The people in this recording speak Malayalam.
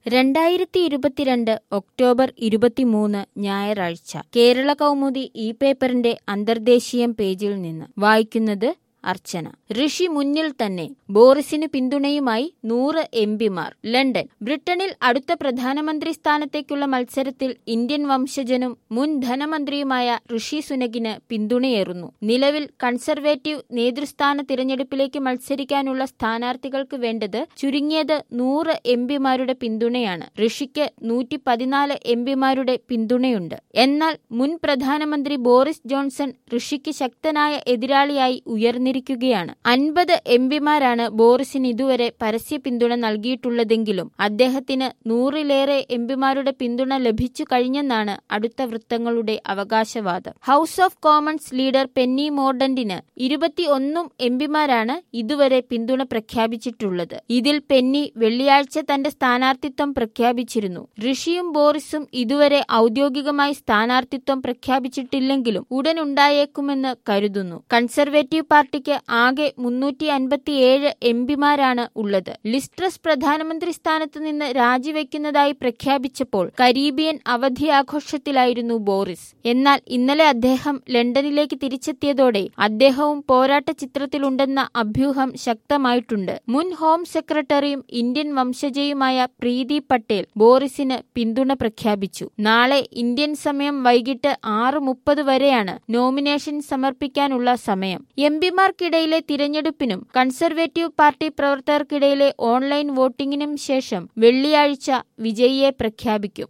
രണ്ടായിരത്തി ഇരുപത്തിരണ്ട് ഒക്ടോബർ ഇരുപത്തിമൂന്ന് ഞായറാഴ്ച കേരള കൗമുദി ഈ പേപ്പറിന്റെ അന്തർദേശീയം പേജിൽ നിന്ന് വായിക്കുന്നത് അർച്ചന ഋഷി മുന്നിൽ തന്നെ ബോറിസിന് പിന്തുണയുമായി നൂറ് എം പിമാർ ലണ്ടൻ ബ്രിട്ടനിൽ അടുത്ത പ്രധാനമന്ത്രി സ്ഥാനത്തേക്കുള്ള മത്സരത്തിൽ ഇന്ത്യൻ വംശജനും മുൻ ധനമന്ത്രിയുമായ ഋഷി സുനകിന് പിന്തുണയേറുന്നു നിലവിൽ കൺസർവേറ്റീവ് നേതൃസ്ഥാന തിരഞ്ഞെടുപ്പിലേക്ക് മത്സരിക്കാനുള്ള സ്ഥാനാർത്ഥികൾക്ക് വേണ്ടത് ചുരുങ്ങിയത് നൂറ് എം പിമാരുടെ പിന്തുണയാണ് ഋഷിക്ക് നൂറ്റി പതിനാല് എം പിമാരുടെ പിന്തുണയുണ്ട് എന്നാൽ മുൻ പ്രധാനമന്ത്രി ബോറിസ് ജോൺസൺ ഋഷിക്ക് ശക്തനായ എതിരാളിയായി ഉയർന്നിരിക്കുകയാണ് അൻപത് എം പിമാരാണ് ബോറിസിന് ഇതുവരെ പരസ്യ പിന്തുണ നൽകിയിട്ടുള്ളതെങ്കിലും അദ്ദേഹത്തിന് നൂറിലേറെ എം പിമാരുടെ പിന്തുണ ലഭിച്ചു കഴിഞ്ഞെന്നാണ് അടുത്ത വൃത്തങ്ങളുടെ അവകാശവാദം House of Commons leader Penny മോർഡന്റിന് ഇരുപത്തിയൊന്നും എം പിമാരാണ് ഇതുവരെ പിന്തുണ പ്രഖ്യാപിച്ചിട്ടുള്ളത് ഇതിൽ പെന്നി വെള്ളിയാഴ്ച തന്റെ സ്ഥാനാർത്ഥിത്വം പ്രഖ്യാപിച്ചിരുന്നു ഋഷിയും ബോറിസും ഇതുവരെ ഔദ്യോഗികമായി സ്ഥാനാർത്ഥിത്വം പ്രഖ്യാപിച്ചിട്ടില്ലെങ്കിലും ഉടനുണ്ടായേക്കുമെന്ന് കരുതുന്നു കൺസർവേറ്റീവ് പാർട്ടിക്ക് ആകെ മുന്നൂറ്റി അൻപത്തിയേഴ് എം പിമാരാണ് ഉള്ളത് ലിസ്ട്രസ് പ്രധാനമന്ത്രി സ്ഥാനത്ത് നിന്ന് രാജിവെക്കുന്നതായി പ്രഖ്യാപിച്ചപ്പോൾ കരീബിയൻ അവധി ആഘോഷത്തിലായിരുന്നു ബോറിസ് എന്നാൽ ഇന്നലെ അദ്ദേഹം ലണ്ടനിലേക്ക് തിരിച്ചെത്തിയതോടെ അദ്ദേഹവും പോരാട്ട ചിത്രത്തിലുണ്ടെന്ന അഭ്യൂഹം ശക്തമായിട്ടുണ്ട് മുൻ ഹോം സെക്രട്ടറിയും ഇന്ത്യൻ വംശജയുമായ പ്രീതി പട്ടേൽ ബോറിസിന് പിന്തുണ പ്രഖ്യാപിച്ചു നാളെ ഇന്ത്യൻ സമയം വൈകിട്ട് ആറ് മുപ്പത് വരെയാണ് നോമിനേഷൻ സമർപ്പിക്കാനുള്ള സമയം എം പിമാർക്കിടയിലെ തിരഞ്ഞെടുപ്പിനും കൺസർവേറ്റീവ് പാർട്ടി പ്രവർത്തകർക്കിടയിലെ ഓൺലൈൻ വോട്ടിംഗിനും ശേഷം വെള്ളിയാഴ്ച വിജയിയെ പ്രഖ്യാപിക്കും